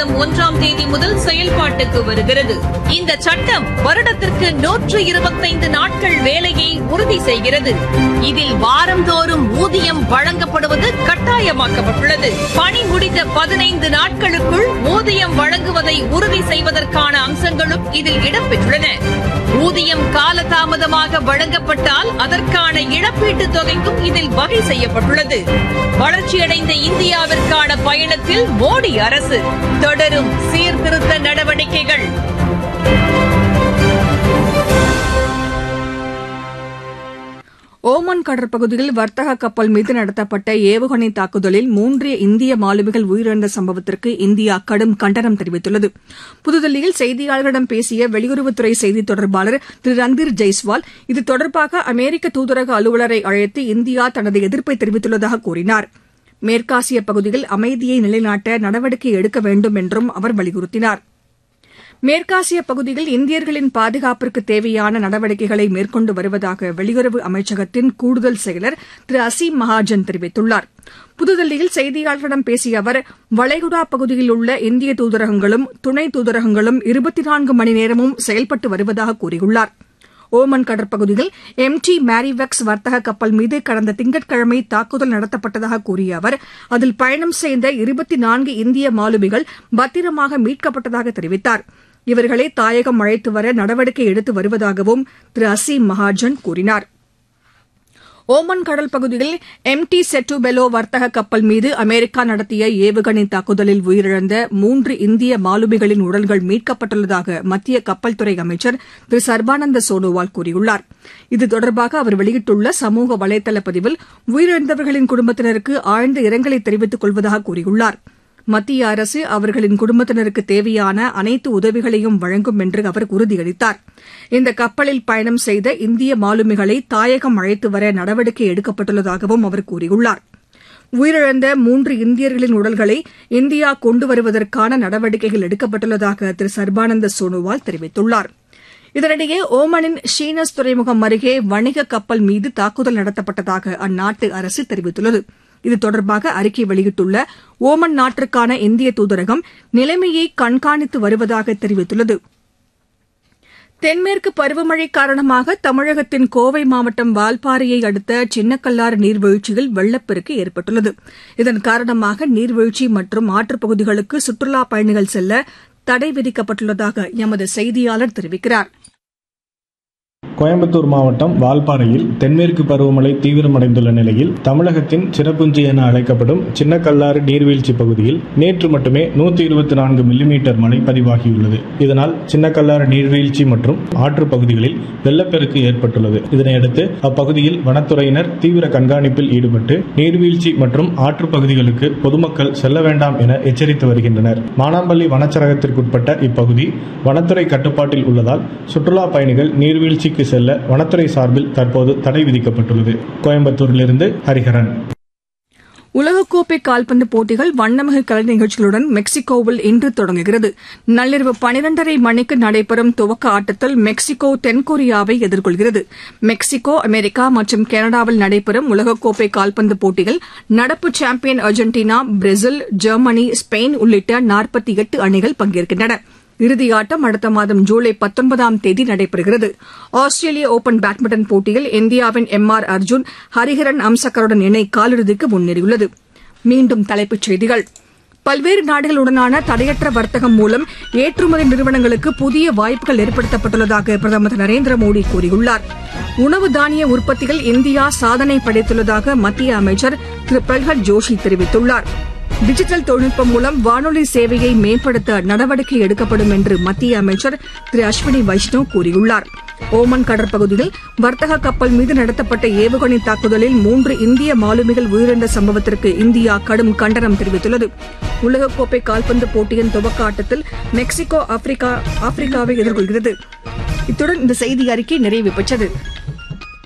மாதம் ஒன்றாம் தேதி முதல் செயல்பாட்டுக்கு வருகிறது இந்த சட்டம் வருடத்திற்கு நூற்று இருபத்தைந்து நாட்கள் வேலையை உறுதி செய்கிறது இதில் வாரந்தோறும் ஊதியம் வழங்கப்படுவது கட்டாயமாக்கப்பட்டுள்ளது பணி முடிந்த பதினைந்து நாட்களுக்குள் ஊதியம் வழங்குவதை உறுதி செய்வதற்கான அம்சங்களும் இதில் இடம்பெற்றுள்ளன ஊதியம் காலதாமதமாக வழங்கப்பட்டால் அதற்கான இழப்பீட்டுத் தொகைக்கும் இதில் வகை செய்யப்பட்டுள்ளது வளர்ச்சியடைந்த இந்தியாவிற்கான பயணத்தில் மோடி அரசு தொடரும் சீர்திருத்த நடவடிக்கைகள் ஓமன் கடற்பகுதியில் வர்த்தக கப்பல் மீது நடத்தப்பட்ட ஏவுகணை தாக்குதலில் மூன்று இந்திய மாலுமிகள் உயிரிழந்த சம்பவத்திற்கு இந்தியா கடும் கண்டனம் தெரிவித்துள்ளது புதுதில்லியில் செய்தியாளர்களிடம் பேசிய வெளியுறவுத்துறை செய்தித் தொடர்பாளர் திரு ரந்தீர் ஜெய்ஸ்வால் இது தொடர்பாக அமெரிக்க தூதரக அலுவலரை அழைத்து இந்தியா தனது எதிர்ப்பை தெரிவித்துள்ளதாக கூறினார் மேற்காசிய பகுதியில் அமைதியை நிலைநாட்ட நடவடிக்கை எடுக்க வேண்டும் என்றும் அவர் வலியுறுத்தினார் மேற்காசிய பகுதியில் இந்தியர்களின் பாதுகாப்பிற்கு தேவையான நடவடிக்கைகளை மேற்கொண்டு வருவதாக வெளியுறவு அமைச்சகத்தின் கூடுதல் செயலர் திரு அசீம் மகாஜன் தெரிவித்துள்ளார் புதுதில்லியில் செய்தியாளர்களிடம் பேசிய அவர் வளைகுடா பகுதியில் உள்ள இந்திய தூதரகங்களும் துணை தூதரகங்களும் இருபத்தி நான்கு மணி நேரமும் செயல்பட்டு வருவதாக கூறியுள்ளார் ஓமன் கடற்பகுதியில் எம் டி மேரிவெக்ஸ் வர்த்தக கப்பல் மீது கடந்த திங்கட்கிழமை தாக்குதல் நடத்தப்பட்டதாக கூறிய அவர் அதில் பயணம் செய்த இருபத்தி நான்கு இந்திய மாலுமிகள் பத்திரமாக மீட்கப்பட்டதாக தெரிவித்தார் இவர்களை தாயகம் அழைத்து வர நடவடிக்கை எடுத்து வருவதாகவும் திரு அசீம் மகாஜன் கூறினார் ஓமன் கடல் பகுதியில் எம் டி செட்டுபெலோ வர்த்தக கப்பல் மீது அமெரிக்கா நடத்திய ஏவுகணை தாக்குதலில் உயிரிழந்த மூன்று இந்திய மாலுமிகளின் உடல்கள் மீட்கப்பட்டுள்ளதாக மத்திய கப்பல் துறை அமைச்சர் திரு சர்பானந்த சோனோவால் கூறியுள்ளார் இது தொடர்பாக அவர் வெளியிட்டுள்ள சமூக வலைதள பதிவில் உயிரிழந்தவர்களின் குடும்பத்தினருக்கு ஆழ்ந்த இரங்கலை தெரிவித்துக் கொள்வதாக கூறியுள்ளார் மத்திய அரசு அவர்களின் குடும்பத்தினருக்கு தேவையான அனைத்து உதவிகளையும் வழங்கும் என்று அவர் உறுதியளித்தார் இந்த கப்பலில் பயணம் செய்த இந்திய மாலுமிகளை தாயகம் அழைத்து வர நடவடிக்கை எடுக்கப்பட்டுள்ளதாகவும் அவர் கூறியுள்ளார் உயிரிழந்த மூன்று இந்தியர்களின் உடல்களை இந்தியா கொண்டு வருவதற்கான நடவடிக்கைகள் எடுக்கப்பட்டுள்ளதாக திரு சர்பானந்த சோனோவால் தெரிவித்துள்ளார் இதனிடையே ஓமனின் ஷீனஸ் துறைமுகம் அருகே வணிக கப்பல் மீது தாக்குதல் நடத்தப்பட்டதாக அந்நாட்டு அரசு தெரிவித்துள்ளது இது தொடர்பாக அறிக்கை வெளியிட்டுள்ள ஓமன் நாட்டிற்கான இந்திய தூதரகம் நிலைமையை கண்காணித்து வருவதாக தெரிவித்துள்ளது தென்மேற்கு பருவமழை காரணமாக தமிழகத்தின் கோவை மாவட்டம் வால்பாறையை அடுத்த சின்னக்கல்லாறு நீர்வீழ்ச்சியில் வெள்ளப்பெருக்கு ஏற்பட்டுள்ளது இதன் காரணமாக நீர்வீழ்ச்சி மற்றும் ஆற்றுப் பகுதிகளுக்கு சுற்றுலாப் பயணிகள் செல்ல தடை விதிக்கப்பட்டுள்ளதாக எமது செய்தியாளர் தெரிவிக்கிறார் கோயம்புத்தூர் மாவட்டம் வால்பாறையில் தென்மேற்கு பருவமழை தீவிரமடைந்துள்ள நிலையில் தமிழகத்தின் சிறப்புஞ்சி என அழைக்கப்படும் சின்னக்கல்லாறு நீர்வீழ்ச்சி பகுதியில் நேற்று மட்டுமே நூத்தி இருபத்தி நான்கு மில்லிமீட்டர் மழை பதிவாகியுள்ளது இதனால் சின்னக்கல்லாறு நீர்வீழ்ச்சி மற்றும் ஆற்று பகுதிகளில் வெள்ளப்பெருக்கு ஏற்பட்டுள்ளது இதனையடுத்து அப்பகுதியில் வனத்துறையினர் தீவிர கண்காணிப்பில் ஈடுபட்டு நீர்வீழ்ச்சி மற்றும் ஆற்று பகுதிகளுக்கு பொதுமக்கள் செல்ல வேண்டாம் என எச்சரித்து வருகின்றனர் மானாம்பள்ளி வனச்சரகத்திற்குட்பட்ட இப்பகுதி வனத்துறை கட்டுப்பாட்டில் உள்ளதால் சுற்றுலா பயணிகள் நீர்வீழ்ச்சிக்கு செல்ல வனத்துறை சார்பில் தற்போது தடை விதிக்கப்பட்டுள்ளது கோயம்புத்தூரிலிருந்து ஹரிஹரன் உலகக்கோப்பை கால்பந்து போட்டிகள் வண்ணமிகு கலை நிகழ்ச்சிகளுடன் மெக்சிகோவில் இன்று தொடங்குகிறது நள்ளிரவு பனிரெண்டரை மணிக்கு நடைபெறும் துவக்க ஆட்டத்தில் மெக்சிகோ தென்கொரியாவை எதிர்கொள்கிறது மெக்சிகோ அமெரிக்கா மற்றும் கனடாவில் நடைபெறும் உலகக்கோப்பை கால்பந்து போட்டியில் நடப்பு champion Argentina Brazil Germany Spain உள்ளிட்ட நாற்பத்தி எட்டு அணிகள் பங்கேற்கின்றன இறுதியாட்டம் அடுத்த மாதம் ஜூலை பத்தொன்பதாம் தேதி நடைபெறுகிறது ஆஸ்திரேலிய ஒபன் பேட்மிண்டன் போட்டியில் இந்தியாவின் எம் ஆர் அர்ஜுன் ஹரிஹரன் அம்சக்கருடன் இணை காலிறுதிக்கு முன்னேறியுள்ளது மீண்டும் தலைப்புச் செய்திகள் பல்வேறு நாடுகளுடனான தடையற்ற வர்த்தகம் மூலம் ஏற்றுமதி நிறுவனங்களுக்கு புதிய வாய்ப்புகள் ஏற்படுத்தப்பட்டுள்ளதாக பிரதமர் திரு நரேந்திர மோடி கூறியுள்ளார் உணவு தானிய உற்பத்தியில் இந்தியா சாதனை படைத்துள்ளதாக மத்திய அமைச்சர் திரு பிரகத் ஜோஷி தெரிவித்துள்ளார் டிஜிட்டல் தொழில்நுட்பம் மூலம் வானொலி சேவையை மேம்படுத்த நடவடிக்கை எடுக்கப்படும் என்று மத்திய அமைச்சர் திரு அஸ்வினி வைஷ்ணவ் கூறியுள்ளார் ஓமன் கடற்பகுதியில் வர்த்தக கப்பல் மீது நடத்தப்பட்ட ஏவுகணை தாக்குதலில் மூன்று இந்திய மாலுமிகள் உயிரிழந்த சம்பவத்திற்கு இந்தியா கடும் கண்டனம் தெரிவித்துள்ளது உலகக்கோப்பை கால்பந்து போட்டியின் துவக்க ஆட்டத்தில் மெக்சிகோ ஆப்பிரிக்காவை எதிர்கொள்கிறது இத்துடன் இந்த செய்தி அறிக்கை நிறைவு பெற்றது